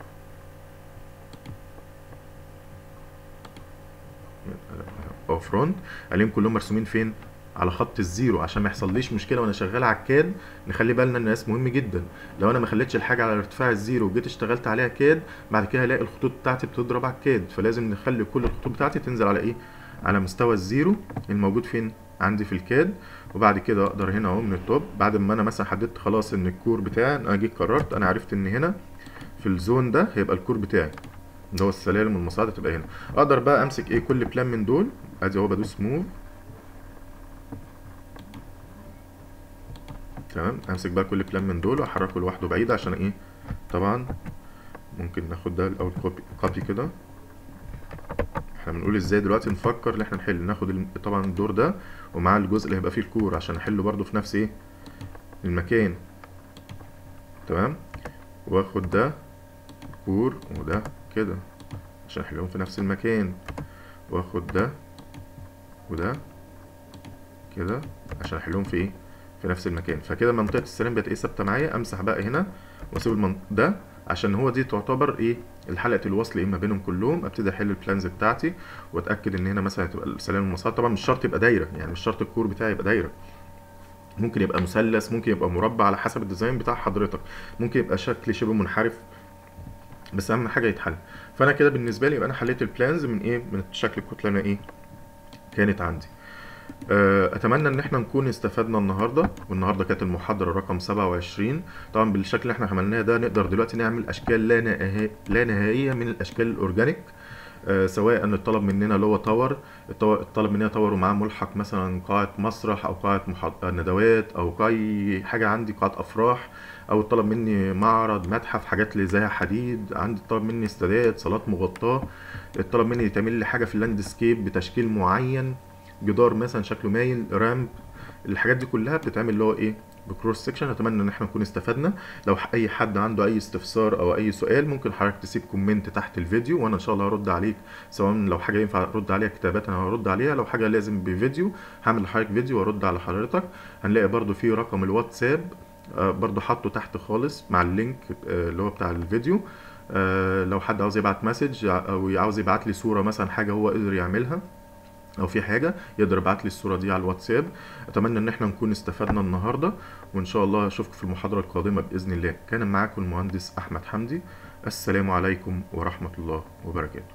او فرونت الاقيهم كلهم مرسومين فين على خط الزيرو عشان ما يحصليش مشكله وانا شغال على الكاد نخلي بالنا ان الناس مهم جدا لو انا ما خليتش الحاجه على ارتفاع الزيرو وجيت اشتغلت عليها كاد بعد كده هلاقي الخطوط بتاعتي بتضرب على الكاد فلازم نخلي كل الخطوط بتاعتي تنزل على ايه على مستوى الزيرو الموجود فين عندي في الكاد وبعد كده اقدر هنا اهو من التوب بعد ما انا مثلا حددت خلاص ان الكور بتاعي انا جيت قررت انا عرفت ان هنا في الزون ده هيبقى الكور بتاعي اللي هو السلالم والمصاعد هتبقى هنا اقدر بقى امسك ايه كل بلان من دول ادي اهو بدوس موف تمام امسك بقى كل بلان من دول واحركه لوحده بعيد عشان ايه طبعا ممكن ناخد ده الاول كوبي كوبي كده احنا بنقول ازاي دلوقتي نفكر ان احنا نحل ناخد ال- طبعا الدور ده ومعاه الجزء اللي هيبقى فيه الكور عشان احله برضو في نفس ايه المكان تمام واخد ده كور وده كده عشان احلهم في نفس المكان واخد ده وده كده عشان احلهم في ايه في نفس المكان فكده منطقه السلام بقت ايه ثابته معايا امسح بقى هنا واسيب المن... ده عشان هو دي تعتبر ايه الحلقه الوصل ايه ما بينهم كلهم ابتدي احل البلانز بتاعتي واتاكد ان هنا مثلا هتبقى السلام المصاعد طبعا مش شرط يبقى دايره يعني مش شرط الكور بتاعي يبقى دايره ممكن يبقى مثلث ممكن يبقى مربع على حسب الديزاين بتاع حضرتك ممكن يبقى شكل شبه منحرف بس اهم حاجه يتحل فانا كده بالنسبه لي يبقى انا حليت البلانز من ايه من شكل الكتله اللي انا ايه كانت عندي آه، اتمنى ان احنا نكون استفدنا النهارده والنهارده كانت المحاضره رقم 27 طبعا بالشكل اللي احنا عملناه ده نقدر دلوقتي نعمل اشكال لا نهائيه لا نهائيه من الاشكال الاورجانيك آه، سواء الطلب مننا اللي هو تاور التو- الطلب مننا تاور ومعاه ملحق مثلا قاعه مسرح او قاعه محاض- ندوات او اي حاجه عندي قاعه افراح او الطلب مني معرض متحف حاجات اللي زيها حديد عندي الطلب مني استادات صالات مغطاه الطلب مني يتعمل لي حاجه في اللاندسكيب بتشكيل معين جدار مثلا شكله مايل رامب الحاجات دي كلها بتتعمل اللي هو ايه بكروس سكشن اتمنى ان احنا نكون استفدنا لو ح- اي حد عنده اي استفسار او اي سؤال ممكن حضرتك تسيب كومنت تحت الفيديو وانا ان شاء الله هرد عليك سواء لو حاجه ينفع ارد عليها كتابات انا هرد عليها لو حاجه لازم بفيديو هعمل لحضرتك فيديو وارد على حضرتك هنلاقي برضو في رقم الواتساب آه، برضو حاطه تحت خالص مع اللينك آه، اللي هو بتاع الفيديو آه، لو حد عاوز يبعت مسج او عاوز يبعت لي صوره مثلا حاجه هو قدر يعملها او في حاجه يقدر يبعت لي الصوره دي على الواتساب اتمنى ان احنا نكون استفدنا النهارده وان شاء الله اشوفكم في المحاضره القادمه باذن الله كان معاكم المهندس احمد حمدي السلام عليكم ورحمة الله وبركاته